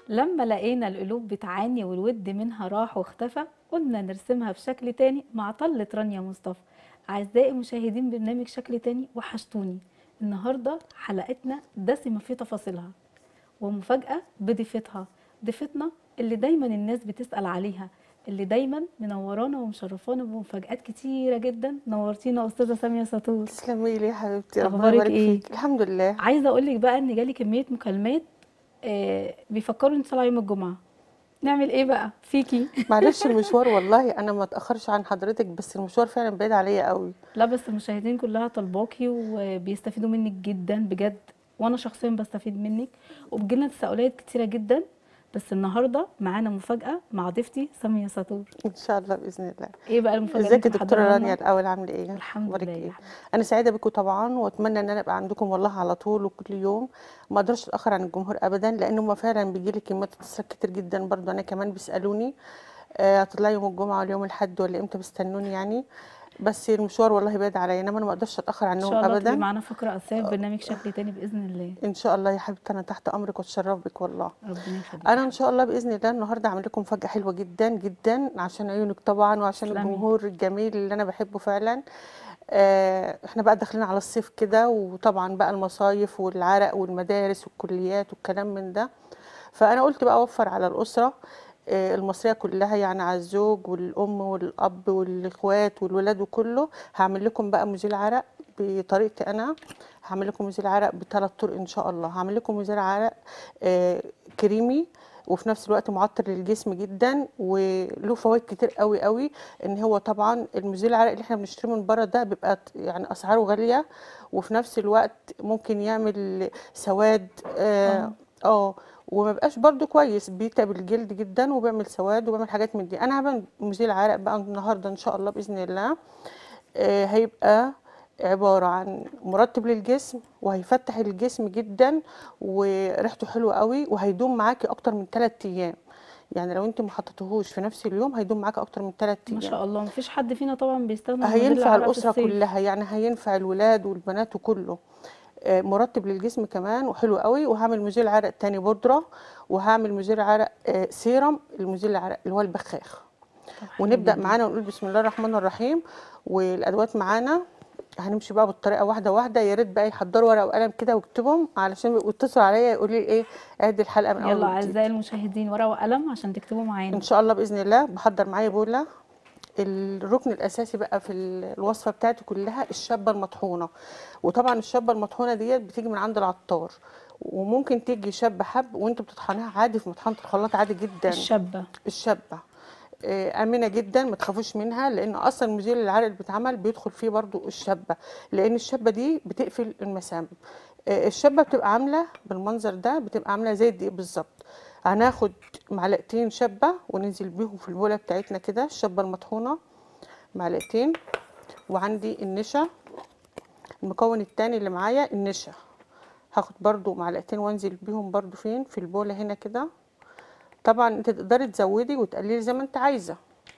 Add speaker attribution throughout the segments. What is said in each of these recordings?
Speaker 1: لما لقينا القلوب بتعاني والود منها راح واختفى قلنا نرسمها بشكل تاني مع طلة رانيا مصطفى أعزائي مشاهدين برنامج شكل تاني وحشتوني النهاردة حلقتنا دسمة في تفاصيلها ومفاجأة بضيفتها ضيفتنا اللي دايما الناس بتسأل عليها اللي دايما منورانا ومشرفانا بمفاجآت كتيرة جدا نورتينا أستاذة سامية سطور
Speaker 2: تسلمي لي يا حبيبتي ربنا
Speaker 1: أخبارك
Speaker 2: يبارك
Speaker 1: إيه؟
Speaker 2: فيك الحمد لله
Speaker 1: عايزة أقول لك بقى إن جالي كمية مكالمات آه بيفكروا إن طالعة يوم الجمعة نعمل إيه بقى فيكي
Speaker 2: معلش المشوار والله انا ما اتاخرش عن حضرتك بس المشوار فعلا بعيد عليا قوي
Speaker 1: لا بس المشاهدين كلها طلباكي وبيستفيدوا منك جدا بجد وانا شخصيا بستفيد منك وبتجيلنا تساؤلات كتيره جدا بس النهارده معانا مفاجاه مع ضيفتي ساميه ساتور
Speaker 2: ان شاء الله باذن الله
Speaker 1: ايه بقى المفاجاه
Speaker 2: ازيك يا
Speaker 1: اللي
Speaker 2: دكتوره
Speaker 1: محضراها
Speaker 2: رانيا
Speaker 1: لنا؟
Speaker 2: الاول عامله ايه
Speaker 1: الحمد
Speaker 2: أخبارك
Speaker 1: لله
Speaker 2: إيه؟
Speaker 1: يا حبيبتي.
Speaker 2: انا سعيده بكم طبعا واتمنى ان انا ابقى عندكم والله على طول وكل يوم ما اقدرش اتاخر عن الجمهور ابدا لان هم فعلا بيجي لي كميات اتصال كتير جدا برضو انا كمان بيسالوني آه، هتطلعي يوم الجمعه ولا يوم الاحد ولا امتى بيستنوني يعني بس المشوار والله بعيد عليا انما انا ما اقدرش اتاخر
Speaker 1: ان
Speaker 2: عنهم
Speaker 1: شاء الله تبقي
Speaker 2: ابدا
Speaker 1: معانا فقره اساسيه في برنامج شكل تاني باذن الله
Speaker 2: ان شاء الله يا حبيبتي انا تحت امرك واتشرف بك والله
Speaker 1: ربنا يخليك
Speaker 2: انا ان شاء الله باذن الله النهارده هعمل لكم مفاجاه حلوه جدا جدا عشان عيونك طبعا وعشان
Speaker 1: تسلمي.
Speaker 2: الجمهور الجميل اللي انا بحبه فعلا آه، احنا بقى داخلين على الصيف كده وطبعا بقى المصايف والعرق والمدارس والكليات والكلام من ده فانا قلت بقى اوفر على الاسره آه، المصريه كلها يعني على الزوج والام والاب والاخوات والولاد وكله هعمل لكم بقى مزيل عرق بطريقتي انا هعمل لكم مزيل عرق بثلاث طرق ان شاء الله هعمل لكم مزيل عرق آه، كريمي وفي نفس الوقت معطر للجسم جدا وله فوائد كتير قوي قوي ان هو طبعا المزيل العرق اللي احنا بنشتريه من بره ده بيبقى ت- يعني اسعاره غاليه وفي نفس الوقت ممكن يعمل سواد اه, آه وما بقاش برضو كويس بيتعب الجلد جدا وبيعمل سواد وبيعمل حاجات من دي انا هعمل مزيل عرق بقى النهارده ان شاء الله باذن الله آه هيبقى عبارة عن مرطب للجسم وهيفتح الجسم جدا وريحته حلوة قوي وهيدوم معاكي اكتر من 3 ايام يعني لو انت ما حطيتهوش في نفس اليوم هيدوم معاكي اكتر من 3
Speaker 1: ما
Speaker 2: ايام
Speaker 1: شاء الله مفيش حد فينا طبعا بيستخدم مزيل
Speaker 2: هينفع
Speaker 1: العرق في
Speaker 2: الاسره
Speaker 1: الصيف.
Speaker 2: كلها يعني هينفع الولاد والبنات وكله آه، مرطب للجسم كمان وحلو قوي وهعمل مزيل عرق تاني بودره وهعمل مزيل عرق آه، سيرم المزيل العرق اللي هو البخاخ
Speaker 1: طب حلو
Speaker 2: ونبدا
Speaker 1: جدا.
Speaker 2: معانا ونقول بسم الله الرحمن الرحيم والادوات معانا هنمشي بقى بالطريقه واحده واحده يا ريت بقى يحضروا ورقه وقلم كده ويكتبهم علشان يبقوا يتصلوا عليا يقولوا لي ايه اعد الحلقه من اول
Speaker 1: يلا
Speaker 2: وجديد
Speaker 1: اعزائي المشاهدين ورقه وقلم عشان تكتبوا معانا
Speaker 2: ان شاء الله باذن الله بحضر معايا بوله الركن الاساسي بقى في ال- الوصفه بتاعتي كلها الشابه المطحونه وطبعا الشابه المطحونه ديت بتيجي من عند العطار وممكن تيجي شابه حب وانتوا بتطحنيها عادي في مطحنه الخلاط عادي جدا
Speaker 1: الشابه
Speaker 2: الشابه آه، امنه جدا ما تخافوش منها لان اصلا مزيل العرق اللي بيتعمل بيدخل فيه برضو الشابه لان الشابه دي بتقفل المسام آه، الشابه بتبقى عامله بالمنظر ده بتبقى عامله زي الدقيق بالظبط هناخد معلقتين شابه وننزل بيهم في البوله بتاعتنا كده الشابه المطحونه معلقتين وعندي النشا المكون التاني اللي معايا النشا هاخد برضو معلقتين وانزل بيهم برضو فين في البوله هنا كده طبعا انت تقدري تزودي وتقللي زي ما انت عايزه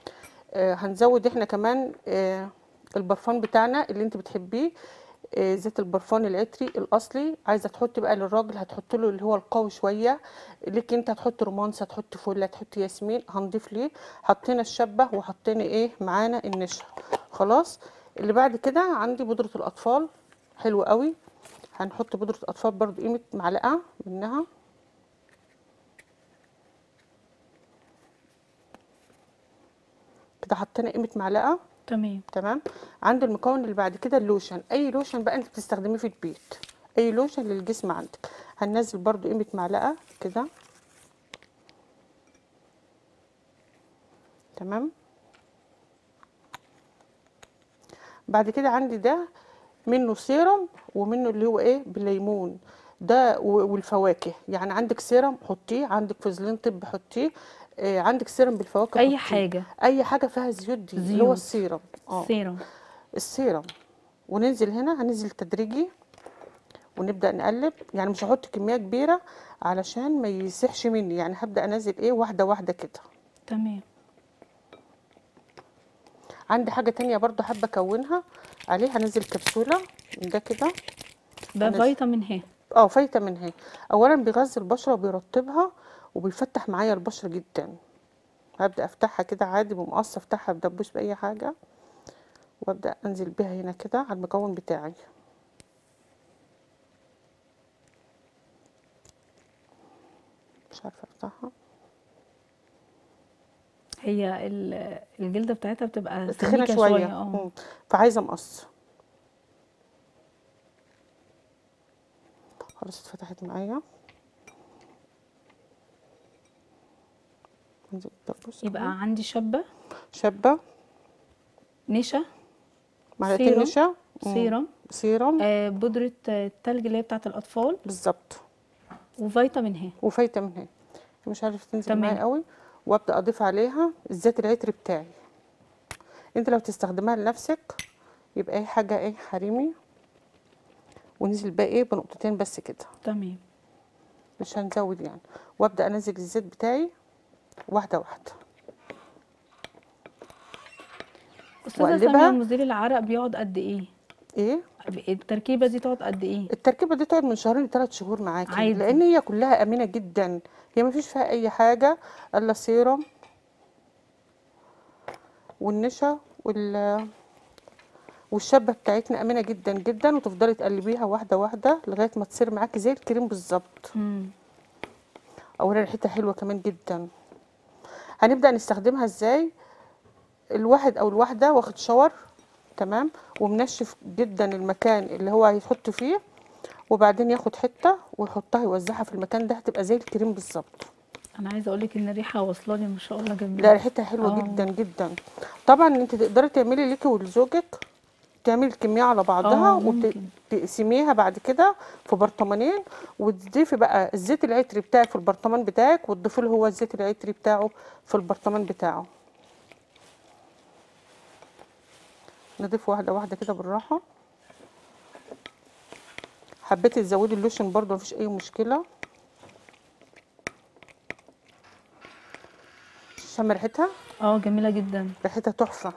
Speaker 2: آه هنزود احنا كمان آه البرفان بتاعنا اللي انت بتحبيه آه زيت البرفان العطري الاصلي عايزه تحطي بقى للراجل هتحطي له اللي هو القوي شويه ليك انت هتحطي رومانس هتحطي فل هتحطي ياسمين هنضيف ليه حطينا الشبه وحطينا ايه معانا النشا خلاص اللي بعد كده عندي بودره الاطفال حلو قوي هنحط بودره اطفال برضو قيمه معلقه منها كده حطينا قيمه معلقه
Speaker 1: تمام
Speaker 2: تمام عند المكون اللي بعد كده اللوشن اي لوشن بقى انت بتستخدميه في البيت اي لوشن للجسم عندك هننزل برضو قيمه معلقه كده تمام بعد كده عندي ده منه سيرم ومنه اللي هو ايه بالليمون ده و- والفواكه يعني عندك سيرم حطيه عندك فازلين طب حطيه آه عندك سيرم بالفواكه
Speaker 1: اي
Speaker 2: حطيه.
Speaker 1: حاجه
Speaker 2: اي حاجه فيها زيوت دي اللي هو
Speaker 1: زيوت.
Speaker 2: السيرم اه
Speaker 1: سيرم
Speaker 2: السيرم وننزل هنا هننزل تدريجي ونبدا نقلب يعني مش هحط كميه كبيره علشان ما يسيحش مني يعني هبدا انزل ايه واحده واحده كده
Speaker 1: تمام
Speaker 2: عندي حاجه تانية برضو حابه اكونها عليه هنزل كبسوله من ده كده
Speaker 1: ده
Speaker 2: هنزل-
Speaker 1: فيتامين ه
Speaker 2: اه فايته من هي اولا بيغذي البشره وبيرطبها وبيفتح معايا البشرة جدا هبدأ افتحها كده عادي بمقص افتحها بدبوس بأي حاجة وابدأ انزل بيها هنا كده على المكون بتاعي مش عارفة افتحها
Speaker 1: هي ال- الجلده بتاعتها بتبقى
Speaker 2: تخينة
Speaker 1: سميكه
Speaker 2: شوية
Speaker 1: شويه اه
Speaker 2: مم. فعايزة مقص خلاص اتفتحت معايا انزل بدبوس
Speaker 1: يبقى
Speaker 2: اهو.
Speaker 1: عندي شابه
Speaker 2: شابة
Speaker 1: نشا
Speaker 2: معلقتين
Speaker 1: سيرم
Speaker 2: نشا مم.
Speaker 1: سيرم
Speaker 2: سيرم
Speaker 1: آه بودره آه، التلج اللي هي بتاعت الاطفال
Speaker 2: بالظبط
Speaker 1: وفيتامين هي
Speaker 2: وفايتة هي مش عارف تنزل معايا
Speaker 1: تمام.
Speaker 2: قوي وابدا اضيف عليها الزيت العطري بتاعي انت لو تستخدمها لنفسك يبقى اي حاجه ايه حريمي وننزل بقى ايه بنقطتين بس كده
Speaker 1: تمام
Speaker 2: مش هنزود يعني وابدا انزل الزيت بتاعي واحده واحده
Speaker 1: استاذه
Speaker 2: وأقلبها.
Speaker 1: ساميه مزيل العرق بيقعد قد ايه
Speaker 2: ايه
Speaker 1: التركيبه دي تقعد قد ايه
Speaker 2: التركيبه دي تقعد من شهرين لثلاث شهور معاكي
Speaker 1: عادي.
Speaker 2: لان هي كلها امنه جدا هي ما فيش فيها اي حاجه الا سيرم والنشا وال والشبه بتاعتنا امنه جدا جدا وتفضلي تقلبيها واحده واحده لغايه ما تصير معاكي زي الكريم بالظبط
Speaker 1: مم.
Speaker 2: اولا ريحتها حلوه كمان جدا هنبدا نستخدمها ازاي الواحد او الواحده واخد شاور تمام ومنشف جدا المكان اللي هو هيحط فيه وبعدين ياخد حته ويحطها يوزعها في المكان ده هتبقى زي الكريم بالظبط
Speaker 1: انا عايزه اقول لك ان الريحه واصله لي ما شاء الله
Speaker 2: لا
Speaker 1: جميله
Speaker 2: ريحتها حلوه
Speaker 1: آه.
Speaker 2: جدا جدا طبعا انت تقدري تعملي ليكي ولزوجك تعملي الكميه على بعضها
Speaker 1: آه، ممكن.
Speaker 2: وتقسميها بعد كده في برطمانين وتضيفي بقى الزيت العطري بتاعك في البرطمان بتاعك وتضيفي له هو الزيت العطري بتاعه في البرطمان بتاعه نضيف واحده واحده كده بالراحه حبيتي تزودي اللوشن برضو مفيش اي مشكله شم ريحتها
Speaker 1: اه جميله جدا
Speaker 2: ريحتها تحفه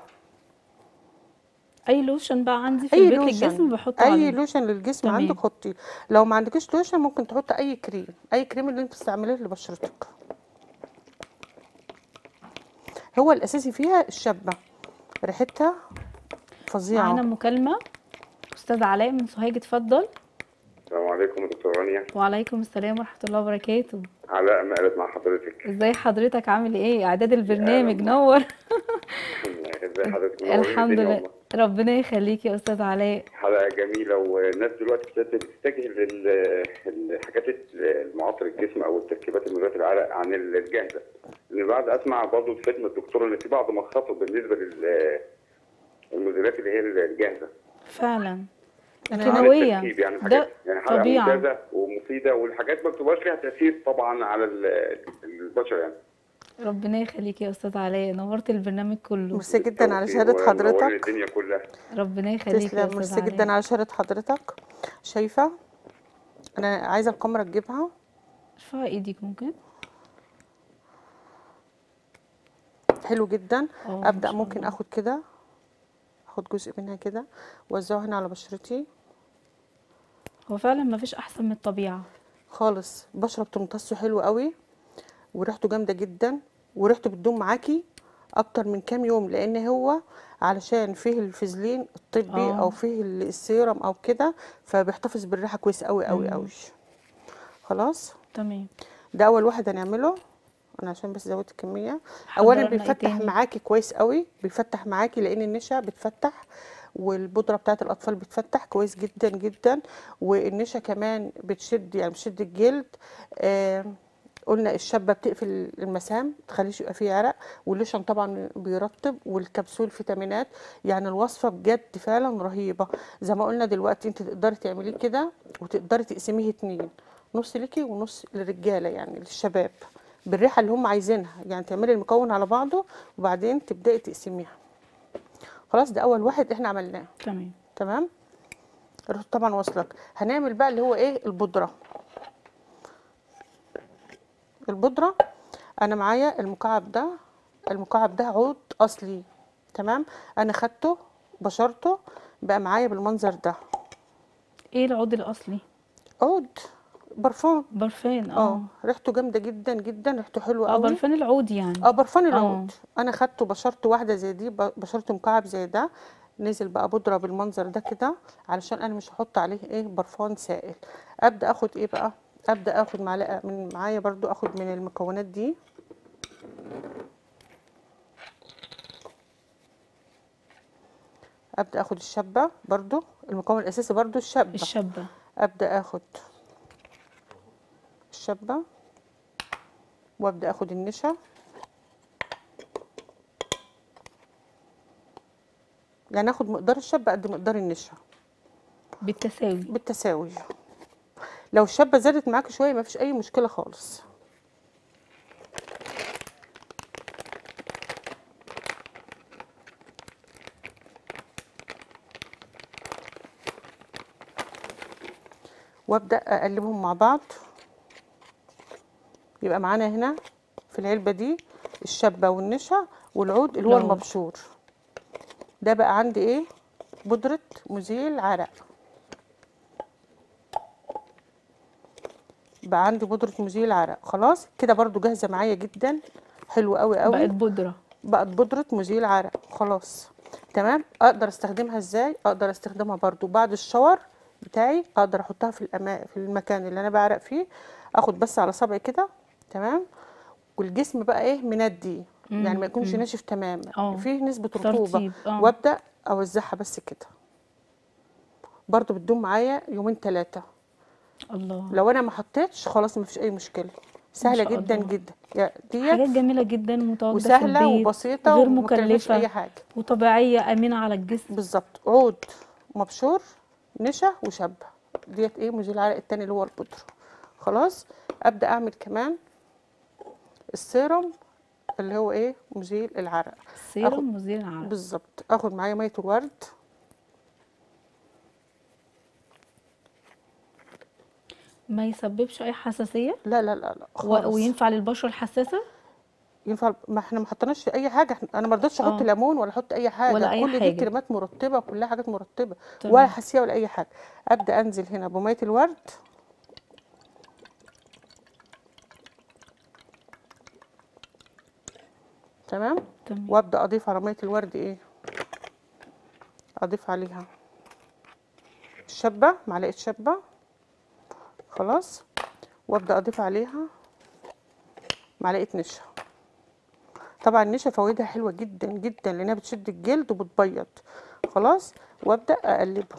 Speaker 1: اي لوشن بقى عندي في
Speaker 2: اي
Speaker 1: البيت
Speaker 2: لوشن
Speaker 1: للجسم بحطه
Speaker 2: اي
Speaker 1: عليه
Speaker 2: لوشن للجسم
Speaker 1: تمام.
Speaker 2: عندك حطيه لو ما عندكش لوشن ممكن تحطي اي كريم اي كريم اللي انت بتستعمليه لبشرتك هو الاساسي فيها الشبه ريحتها فظيعه
Speaker 1: معانا مكالمه استاذ علاء من سوهاج اتفضل
Speaker 3: السلام عليكم يا دكتور رانيا
Speaker 1: وعليكم السلام ورحمه الله وبركاته
Speaker 3: علاء مقلب مع حضرتك
Speaker 1: ازاي حضرتك عامل ايه اعداد البرنامج نور
Speaker 3: ازي حضرتك منورين
Speaker 1: الحمد
Speaker 3: الدنيا
Speaker 1: لله
Speaker 3: والله.
Speaker 1: ربنا يخليك يا استاذ علاء
Speaker 3: حلقه جميله والناس دلوقتي ابتدت تتجه للحاجات المعاطر الجسم او التركيبات المزيله العرق عن الجاهزه لان بعد اسمع برضه في خدمه الدكتور ان في بعض مخاطر بالنسبه للمزيلات اللي هي الجاهزه
Speaker 1: فعلا
Speaker 2: أنا
Speaker 3: عن
Speaker 1: كيماويه
Speaker 3: التركيب يعني
Speaker 1: ده
Speaker 3: حاجات يعني حلقه
Speaker 1: طبيعه
Speaker 3: ممتازه ومفيده والحاجات ما بتبقاش ليها تاثير طبعا على ال- البشر يعني
Speaker 1: ربنا يخليك يا استاذ علاء نورت البرنامج كله
Speaker 2: ميرسي جدا على
Speaker 3: بالتوفيق
Speaker 2: شهاده
Speaker 3: ومنورين
Speaker 2: حضرتك
Speaker 3: الدنيا كلها
Speaker 1: ربنا يخليك يا
Speaker 2: تسلم
Speaker 1: استاذ
Speaker 2: ميرسي جدا
Speaker 1: علاء
Speaker 2: على شهاده حضرتك شايفه انا عايزه الكاميرا تجيبها
Speaker 1: ارفعي ايدك ممكن
Speaker 2: حلو جدا
Speaker 1: اه ما
Speaker 2: ابدا
Speaker 1: شاء
Speaker 2: ممكن
Speaker 1: الله.
Speaker 2: اخد كده اخد جزء منها كده واوزعه هنا على بشرتي
Speaker 1: هو فعلا ما فيش احسن من الطبيعه
Speaker 2: خالص بشرة بتمتصه حلو قوي وريحته جامدة جدا وريحته بتدوم معاكي اكتر من كام يوم لان هو علشان فيه الفازلين الطبي
Speaker 1: آه.
Speaker 2: او فيه ال- السيرم او كده فبيحتفظ بالريحة كويس قوي قوي قوي خلاص
Speaker 1: تمام
Speaker 2: ده اول واحد هنعمله انا عشان بس زودت الكميه اولا
Speaker 1: حضرنا إيه
Speaker 2: بيفتح
Speaker 1: تاني؟
Speaker 2: معاكي كويس قوي بيفتح معاكي لان النشا بتفتح والبودره بتاعت الاطفال بتفتح كويس جدا جدا والنشا كمان بتشد يعني بتشد الجلد آه قلنا الشابه بتقفل المسام تخليش يبقى فيه عرق واللوشن طبعا بيرطب والكبسول فيتامينات يعني الوصفه بجد فعلا رهيبه زي ما قلنا دلوقتي انت تقدري تعمليه كده وتقدري تقسميه اتنين نص ليكي ونص للرجاله يعني للشباب بالريحه اللي هم عايزينها يعني تعملي المكون على بعضه وبعدين تبداي تقسميها خلاص ده اول واحد احنا عملناه
Speaker 1: تمام
Speaker 2: تمام الريحة طبعا واصلك هنعمل بقى اللي هو ايه البودره البودره انا معايا المكعب ده المكعب ده عود اصلي تمام انا خدته بشرته بقى معايا بالمنظر ده
Speaker 1: ايه العود الاصلي
Speaker 2: عود برفان
Speaker 1: برفان
Speaker 2: اه
Speaker 1: اه
Speaker 2: ريحته جامده جدا جدا ريحته حلوه
Speaker 1: اه
Speaker 2: قوي
Speaker 1: برفان العود يعني
Speaker 2: اه برفان
Speaker 1: اه
Speaker 2: العود انا خدته بشرته واحده زي دي ب- بشرته مكعب زي ده نزل بقى بودره بالمنظر ده كده علشان انا مش هحط عليه ايه برفان سائل ابدا اخد ايه بقى ابدا اخد معلقه من معايا برضو اخد من المكونات دي ابدا اخد الشبه برضو المكون الاساسي برضو الشبه
Speaker 1: الشابة
Speaker 2: ابدا اخد الشبه وابدا اخد النشا يعني اخد مقدار الشبه قد مقدار النشا
Speaker 1: بالتساوي
Speaker 2: بالتساوي لو الشبه زادت معاك شويه ما فيش اي مشكله خالص وابدا اقلبهم مع بعض يبقى معانا هنا في العلبه دي الشبه والنشا والعود اللي هو
Speaker 1: العود.
Speaker 2: المبشور ده بقى عندي ايه بودره مزيل عرق بقى عندي بودره مزيل عرق خلاص كده برضو جاهزه معايا جدا حلو قوي قوي
Speaker 1: بقت بودرة
Speaker 2: بقت بودرة مزيل عرق خلاص تمام اقدر استخدمها ازاي اقدر استخدمها برضو بعد الشاور بتاعي اقدر احطها في الأما... في المكان اللي انا بعرق فيه اخد بس على صبعي كده تمام والجسم بقى ايه مندي يعني ما يكونش ناشف تماما
Speaker 1: اه.
Speaker 2: فيه نسبة رطوبة
Speaker 1: ترطيب، اه.
Speaker 2: وابدا اوزعها بس كده برضو بتدوم معايا يومين ثلاثة
Speaker 1: الله
Speaker 2: لو انا ما حطيتش خلاص ما فيش اي مشكلة سهلة
Speaker 1: شاء
Speaker 2: جدا
Speaker 1: الله.
Speaker 2: جدا يا ديت
Speaker 1: حاجات جميلة جدا متواجدة في
Speaker 2: وسهلة
Speaker 1: البيت
Speaker 2: وبسيطة
Speaker 1: غير
Speaker 2: وما تكلفش
Speaker 1: مكلفة
Speaker 2: اي حاجة
Speaker 1: وطبيعية أمينة على الجسم
Speaker 2: بالظبط عود مبشور نشا وشبه ديت ايه مزيل العرق التاني اللي هو البودرة خلاص ابدا اعمل كمان السيرم اللي هو ايه مزيل العرق
Speaker 1: سيرم مزيل العرق
Speaker 2: بالظبط اخد معايا ميه الورد
Speaker 1: ما يسببش أي حساسية
Speaker 2: لا لا لا لا
Speaker 1: و...
Speaker 2: خالص
Speaker 1: وينفع للبشرة الحساسة
Speaker 2: ينفع ما احنا ما حطيناش اي حاجه إحنا- انا ما رضيتش احط
Speaker 1: اه.
Speaker 2: ليمون ولا احط اي حاجه
Speaker 1: ولا أي
Speaker 2: كل دي
Speaker 1: حاجة.
Speaker 2: كريمات مرطبه كلها حاجات مرطبه
Speaker 1: تمام.
Speaker 2: ولا حساسيه ولا اي حاجه ابدا انزل هنا بميه الورد تمام
Speaker 1: تمام
Speaker 2: وابدا اضيف على ميه الورد ايه اضيف عليها الشبه معلقه شبه خلاص وابدا اضيف عليها معلقه نشا طبعا النشا فوائدها حلوه جدا جدا لانها بتشد الجلد وبتبيض خلاص وابدا اقلبه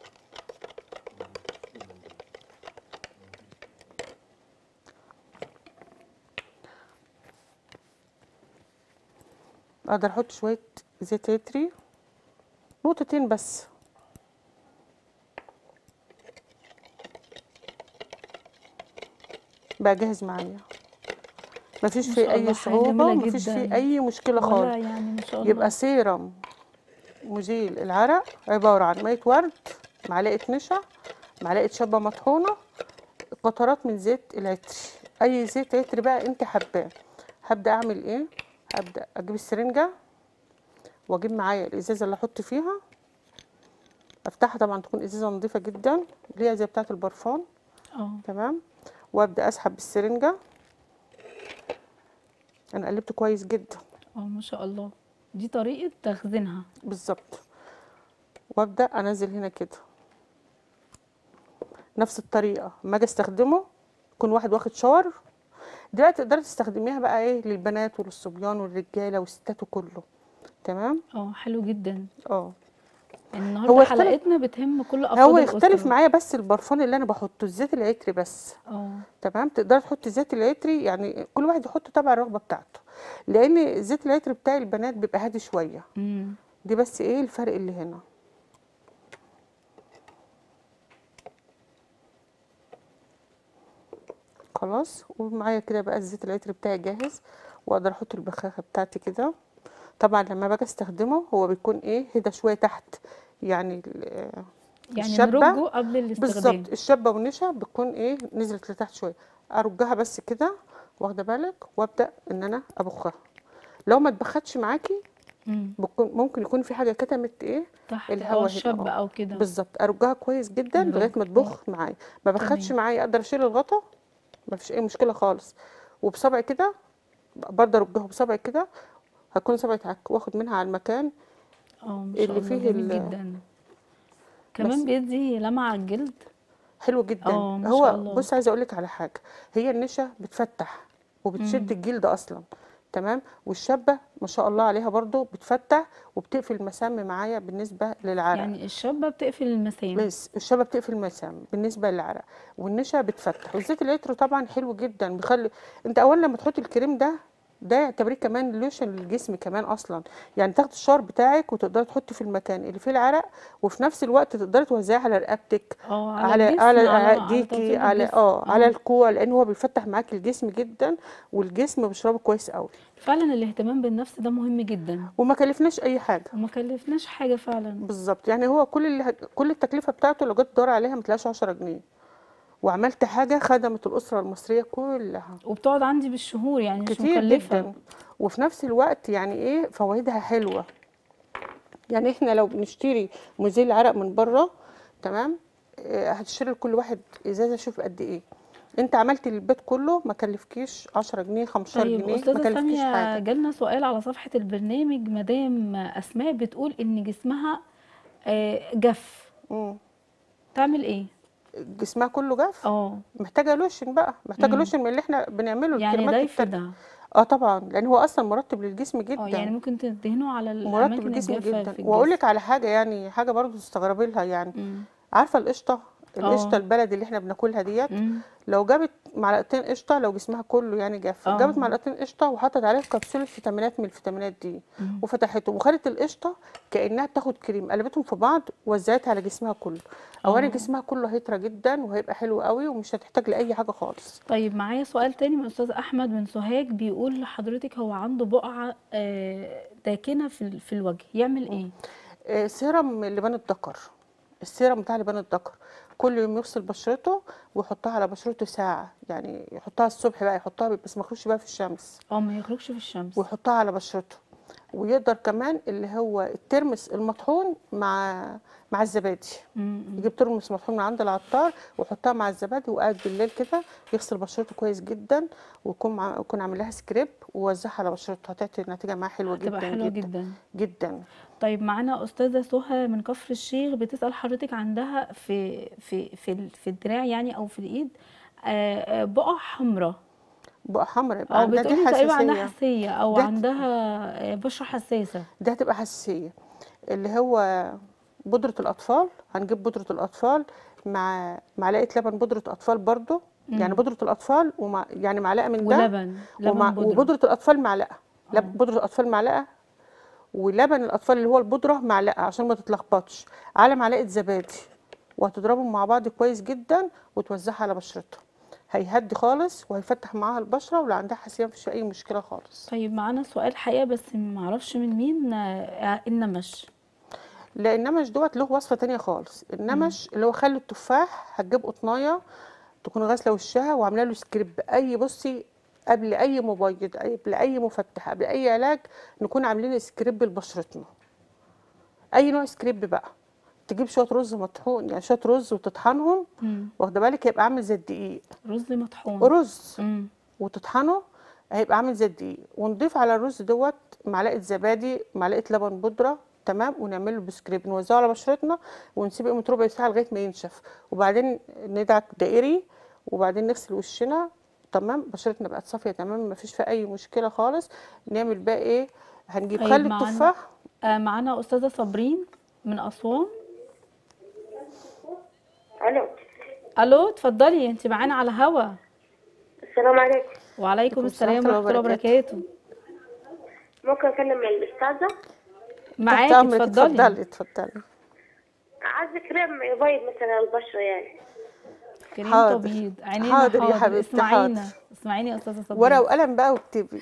Speaker 2: اقدر احط شويه زيت يتري نقطتين بس بقى جاهز معايا مفيش
Speaker 1: ما
Speaker 2: فيه
Speaker 1: شاء الله،
Speaker 2: اي
Speaker 1: حاجة
Speaker 2: صعوبه
Speaker 1: جميلة
Speaker 2: مفيش
Speaker 1: جدا.
Speaker 2: فيه اي مشكله
Speaker 1: ولا
Speaker 2: خالص
Speaker 1: يعني ما شاء الله
Speaker 2: يبقى سيرم مزيل العرق عبارة عن مية ورد معلقة نشا معلقة شبة مطحونة قطرات من زيت العطر أي زيت عطر بقى أنت حباه هبدأ أعمل إيه؟ هبدأ أجيب السرنجة وأجيب معايا الإزازة اللي أحط فيها أفتحها طبعا تكون إزازة نظيفة جدا اللي هي زي بتاعة البرفان
Speaker 1: اه
Speaker 2: تمام وأبدأ أسحب بالسرنجة أنا قلبت كويس جدا
Speaker 1: اه ما شاء الله دي طريقة تخزينها
Speaker 2: بالظبط وابدا انزل هنا كده نفس الطريقه اما اجي استخدمه يكون واحد واخد شاور دلوقتي تقدري تستخدميها بقى ايه للبنات وللصبيان والرجاله والستات وكله تمام
Speaker 1: اه حلو جدا
Speaker 2: اه
Speaker 1: يعني
Speaker 2: هو
Speaker 1: النهارده
Speaker 2: يختلف-
Speaker 1: حلقتنا بتهم كل افراد
Speaker 2: هو
Speaker 1: الاسره
Speaker 2: يختلف معايا بس البرفان اللي انا بحطه الزيت العطري بس
Speaker 1: اه
Speaker 2: تمام تقدري تحطي الزيت العطري يعني كل واحد يحط تبع الرغبه بتاعته لان الزيت العطري بتاع البنات بيبقى هادي شويه
Speaker 1: امم
Speaker 2: دي بس ايه الفرق اللي هنا خلاص ومعايا كده بقى الزيت العطر بتاعي جاهز واقدر احط البخاخه بتاعتي كده طبعا لما باجي استخدمه هو بيكون ايه هدا شويه تحت يعني ال-
Speaker 1: يعني
Speaker 2: الشبة
Speaker 1: نرجه قبل الاستخدام
Speaker 2: بالظبط الشبه والنشا بتكون ايه نزلت لتحت شويه ارجها بس كده واخده بالك وابدا ان انا ابخها لو ما اتبختش معاكي
Speaker 1: مم.
Speaker 2: بكون ممكن يكون في حاجه كتمت ايه
Speaker 1: تحت
Speaker 2: الهوا
Speaker 1: او
Speaker 2: هنا،
Speaker 1: الشاب
Speaker 2: آه.
Speaker 1: او كده
Speaker 2: بالظبط ارجها كويس جدا
Speaker 1: نرج.
Speaker 2: لغايه ما تبخ معايا ما بخدش
Speaker 1: تمام.
Speaker 2: معايا اقدر اشيل الغطا ما فيش اي مشكله خالص وبصبعي كده برضه ارجها بصبعي كده هكون صبعي اتعك واخد منها على المكان
Speaker 1: اه ما
Speaker 2: اللي
Speaker 1: شاء الله
Speaker 2: فيه
Speaker 1: جميل
Speaker 2: ال-
Speaker 1: جدا كمان
Speaker 2: بس.
Speaker 1: بيدي لمعة على الجلد
Speaker 2: حلو جدا
Speaker 1: اه، ما
Speaker 2: هو
Speaker 1: شاء الله.
Speaker 2: بص عايزه اقول لك على حاجه هي النشا بتفتح وبتشد الجلد اصلا تمام والشابه ما شاء الله عليها برضو بتفتح وبتقفل المسام معايا بالنسبه للعرق
Speaker 1: يعني الشابة بتقفل المسام
Speaker 2: بس الشبه بتقفل المسام بالنسبه للعرق والنشا بتفتح والزيت العطر طبعا حلو جدا بيخلي انت اولا لما تحط الكريم ده ده يعتبريه كمان لوشن للجسم كمان اصلا يعني تاخد الشاور بتاعك وتقدري تحطي في المكان اللي فيه العرق وفي نفس الوقت تقدري توزعيه على رقبتك
Speaker 1: اه
Speaker 2: على
Speaker 1: الجسم،
Speaker 2: على
Speaker 1: على
Speaker 2: ايديكي
Speaker 1: ترطيب
Speaker 2: على
Speaker 1: الجسم.
Speaker 2: اه على الكوع لان هو بيفتح معاكي الجسم جدا والجسم بيشربه كويس قوي
Speaker 1: فعلا الاهتمام بالنفس ده مهم جدا
Speaker 2: وما كلفناش اي حاجه
Speaker 1: وما كلفناش حاجة فعلا
Speaker 2: بالظبط يعني هو كل اللي هت- كل التكلفه بتاعته لو جيت تدور عليها ما تلاقيش 10 جنيه وعملت حاجه خدمت الاسره المصريه كلها
Speaker 1: وبتقعد عندي بالشهور يعني مش
Speaker 2: كتير
Speaker 1: مكلفة
Speaker 2: جدا وفي نفس الوقت يعني ايه فوائدها حلوه يعني احنا لو بنشتري مزيل عرق من بره تمام آه، هتشتري لكل واحد ازازه شوف قد ايه انت عملت للبيت كله ما كلفكيش 10 جنيه 15
Speaker 1: طيب
Speaker 2: جنيه ما
Speaker 1: استاذة
Speaker 2: كلفكيش
Speaker 1: سامية
Speaker 2: حاجه
Speaker 1: جالنا سؤال على صفحة البرنامج مدام اسماء بتقول ان جسمها آه، جف
Speaker 2: مم.
Speaker 1: تعمل ايه
Speaker 2: جسمها كله جاف
Speaker 1: اه
Speaker 2: محتاجه لوشن بقى محتاجه
Speaker 1: مم.
Speaker 2: لوشن من اللي احنا بنعمله
Speaker 1: يعني
Speaker 2: الكريمات
Speaker 1: ده
Speaker 2: التانية.
Speaker 1: يفيدها
Speaker 2: اه طبعا لان هو اصلا مرطب للجسم جدا
Speaker 1: اه يعني ممكن تدهنه على
Speaker 2: مرطب
Speaker 1: الاماكن
Speaker 2: الجسم
Speaker 1: الجافة
Speaker 2: جدا
Speaker 1: في
Speaker 2: واقول
Speaker 1: الجسم
Speaker 2: لك على حاجه يعني حاجه برضو تستغربي لها يعني
Speaker 1: مم.
Speaker 2: عارفه القشطه القشطه
Speaker 1: اه.
Speaker 2: البلدي اللي احنا بناكلها ديت
Speaker 1: مم.
Speaker 2: لو جابت معلقتين قشطه لو جسمها كله يعني جاف
Speaker 1: اه.
Speaker 2: جابت معلقتين قشطه وحطت عليها كبسوله فيتامينات من الفيتامينات دي
Speaker 1: مم.
Speaker 2: وفتحتهم وخدت القشطه كانها بتاخد كريم قلبتهم في بعض ووزعتها على جسمها كله اولا
Speaker 1: اه.
Speaker 2: جسمها كله هيطرى جدا وهيبقى حلو قوي ومش هتحتاج لاي حاجه خالص
Speaker 1: طيب معايا سؤال تاني من استاذ احمد من سوهاج بيقول لحضرتك هو عنده بقعه آه، داكنه في ال- في الوجه يعمل ايه
Speaker 2: آه، سيرم لبان الذكر السيرم بتاع لبان الذكر كل يوم يغسل بشرته ويحطها على بشرته ساعة يعني يحطها الصبح بقى يحطها بس ما يخرجش بقى في الشمس
Speaker 1: اه ما يخرجش في الشمس
Speaker 2: ويحطها على بشرته ويقدر كمان اللي هو الترمس المطحون مع مع الزبادي
Speaker 1: مم.
Speaker 2: يجيب ترمس مطحون من عند العطار ويحطها مع الزبادي وقاعد بالليل كده يغسل بشرته كويس جدا ويكون مع... يكون عامل لها سكريب ووزعها على بشرته هتعطي نتيجة معاها حلوة
Speaker 1: تبقى
Speaker 2: جدا
Speaker 1: حلوه
Speaker 2: جدا
Speaker 1: جدا
Speaker 2: جدا
Speaker 1: طيب معانا استاذه سهى من كفر الشيخ بتسال حضرتك عندها في في في ال- في الدراع يعني او في الايد آه، آه، بقع حمراء
Speaker 2: بقى حمرا يبقى
Speaker 1: او
Speaker 2: عندها دي
Speaker 1: بتقولي تقريبا عندها
Speaker 2: حساسية
Speaker 1: حساسيه او
Speaker 2: ده-
Speaker 1: عندها آه، بشره حساسه
Speaker 2: ده هتبقى حساسية اللي هو بودرة الأطفال هنجيب بودرة الأطفال مع معلقة لبن بودرة أطفال برضو يعني
Speaker 1: مم.
Speaker 2: بودرة الأطفال ومع يعني معلقة من ده
Speaker 1: ولبن
Speaker 2: ومع
Speaker 1: لبن بودره
Speaker 2: وبودرة الأطفال معلقة
Speaker 1: اه
Speaker 2: لب بودرة الأطفال معلقة ولبن الأطفال اللي هو البودرة معلقة عشان ما تتلخبطش على معلقة زبادي وهتضربهم مع بعض كويس جدا وتوزعها على بشرتها هيهدي خالص وهيفتح معاها البشرة ولو عندها حساسية مفيش أي مشكلة خالص
Speaker 1: طيب معانا سؤال حقيقه بس معرفش من مين آه، النمش
Speaker 2: لا النمش دوت له وصفة تانية خالص
Speaker 1: مم.
Speaker 2: النمش اللي هو خل التفاح هتجيب قطنية تكون غاسلة وشها وعاملة له سكريب أي بصي قبل أي مبيض قبل أي مفتح قبل أي علاج نكون عاملين سكريب لبشرتنا أي نوع سكريب بقى تجيب شوية رز مطحون يعني شوية رز وتطحنهم
Speaker 1: مم.
Speaker 2: واخدة بالك يبقى عامل زي الدقيق
Speaker 1: رز مطحون
Speaker 2: رز
Speaker 1: مم.
Speaker 2: وتطحنه هيبقى عامل زي الدقيق ونضيف على الرز دوت معلقه زبادي معلقه لبن بودره تمام ونعمله بسكريب نوزعه على بشرتنا ونسيبه قيمه ربع ساعه لغايه ما ينشف وبعدين ندعك دائري وبعدين نغسل وشنا تمام بشرتنا بقت صافيه تمام ما فيش فيها اي مشكله خالص نعمل بقى ايه هنجيب
Speaker 1: طيب
Speaker 2: خل
Speaker 1: معانا
Speaker 2: التفاح
Speaker 1: آه، معانا استاذه صابرين من اسوان
Speaker 4: الو
Speaker 1: الو اتفضلي انت معانا على هوا
Speaker 4: السلام عليكم
Speaker 1: وعليكم
Speaker 2: عليكم
Speaker 1: السلام
Speaker 2: السلام
Speaker 1: ورحمه الله
Speaker 2: وبركاته.
Speaker 1: وبركاته
Speaker 4: ممكن اكلم الاستاذه
Speaker 2: تحت
Speaker 1: معاكي
Speaker 2: امرك
Speaker 1: اتفضلي
Speaker 2: اتفضلي اتفضلي
Speaker 4: عايزه كريم يبيض مثلا البشره يعني
Speaker 1: كريم
Speaker 2: حاضر.
Speaker 1: تبيض عينينا
Speaker 2: حاضر يا
Speaker 1: حاضر
Speaker 2: حبيبتي،
Speaker 1: اسمعينا
Speaker 2: حاضر.
Speaker 1: اسمعيني يا استاذه
Speaker 2: ورقه
Speaker 1: صابرين
Speaker 2: وقلم بقى واكتبي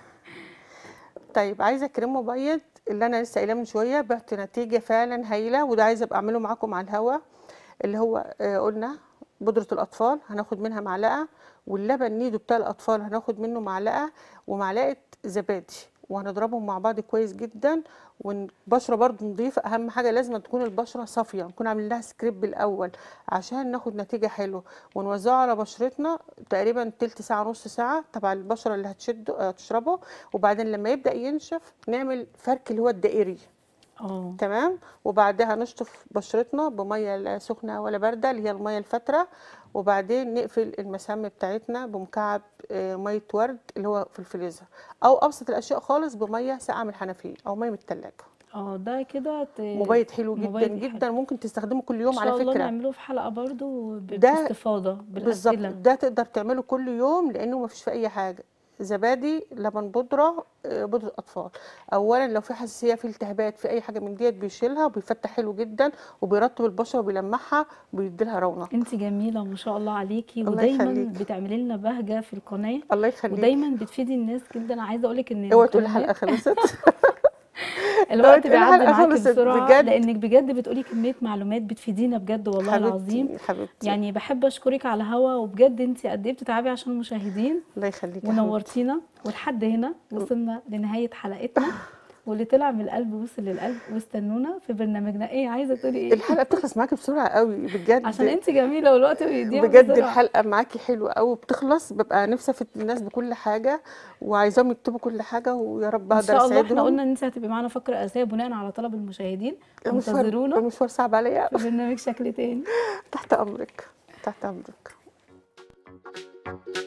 Speaker 2: طيب عايزه كريم مبيض اللي انا لسه قايلاه من شويه بعت نتيجه فعلا هايله وده عايزه ابقى اعمله معاكم على الهوا اللي هو آه قلنا بودره الاطفال هناخد منها معلقه واللبن نيدو بتاع الاطفال هناخد منه معلقه ومعلقه زبادي وهنضربهم مع بعض كويس جدا والبشره برضو نضيفه اهم حاجه لازم تكون البشره صافيه نكون عاملين لها سكريب الاول عشان ناخد نتيجه حلوه ونوزعه على بشرتنا تقريبا تلت ساعه نص ساعه تبع البشره اللي هتشده هتشربه وبعدين لما يبدا ينشف نعمل فرك اللي هو الدائري
Speaker 1: اه
Speaker 2: تمام وبعدها نشطف بشرتنا بميه لا سخنه ولا بارده اللي هي الميه الفتره وبعدين نقفل المسام بتاعتنا بمكعب آه، ميه ورد اللي هو في الفريزر او ابسط الاشياء خالص بميه ساقعه من الحنفيه او ميه من الثلاجه
Speaker 1: اه ده كده ت-
Speaker 2: مبيض حلو جدا
Speaker 1: مبيض حلو.
Speaker 2: جدا ممكن تستخدمه كل
Speaker 1: ان
Speaker 2: يوم
Speaker 1: شاء
Speaker 2: على
Speaker 1: الله
Speaker 2: فكره
Speaker 1: نعمله في حلقه برضو ب-
Speaker 2: ده
Speaker 1: باستفاضه
Speaker 2: بالظبط
Speaker 1: بالاسئله
Speaker 2: ده تقدر تعمله كل يوم لانه ما فيش في اي حاجه زبادي لبن بودره آه، بودره اطفال اولا لو في حساسيه في التهابات في اي حاجه من ديت بيشيلها وبيفتح حلو جدا وبيرطب البشره وبيلمعها وبيدي لها رونق
Speaker 1: انت جميله ما شاء الله عليكي
Speaker 2: الله
Speaker 1: ودايما
Speaker 2: يخليك.
Speaker 1: بتعملي لنا بهجه في القناه
Speaker 2: الله يخليك
Speaker 1: ودايما بتفيدي الناس جدا عايزه اقول لك ان
Speaker 2: اوعي تقولي
Speaker 1: القناة-
Speaker 2: الحلقه خلصت
Speaker 1: الوقت
Speaker 2: تقولي
Speaker 1: بيعدي
Speaker 2: الحلقة
Speaker 1: معاكي
Speaker 2: خلصت
Speaker 1: بسرعه
Speaker 2: بجد.
Speaker 1: لانك بجد بتقولي كميه معلومات بتفيدينا بجد والله العظيم
Speaker 2: حبيبتي حبيبتي
Speaker 1: يعني بحب اشكرك على الهوا وبجد انت قد ايه بتتعبي عشان المشاهدين
Speaker 2: الله يخليك يا حبيبتي
Speaker 1: ونورتينا ولحد هنا وصلنا لنهايه حلقتنا واللي طلع من القلب وصل للقلب واستنونا في برنامجنا ايه عايزه تقولي ايه
Speaker 2: الحلقه بتخلص معاكي بسرعه قوي بجد
Speaker 1: عشان انت جميله والوقت بيضيع
Speaker 2: بجد
Speaker 1: بسرعة.
Speaker 2: الحلقه معاكي حلوه قوي بتخلص ببقى نفسي افيد الناس بكل حاجه وعايزاهم يكتبوا كل حاجه ويا رب
Speaker 1: ان
Speaker 2: اقدر
Speaker 1: شاء الله احنا
Speaker 2: اساعدهم
Speaker 1: قلنا ان انت هتبقي معانا فقره اساسيه بناء على طلب المشاهدين
Speaker 2: المشوار
Speaker 1: انتظرونا
Speaker 2: المشوار صعب عليا
Speaker 1: في برنامج شكل تاني
Speaker 2: تحت امرك تحت امرك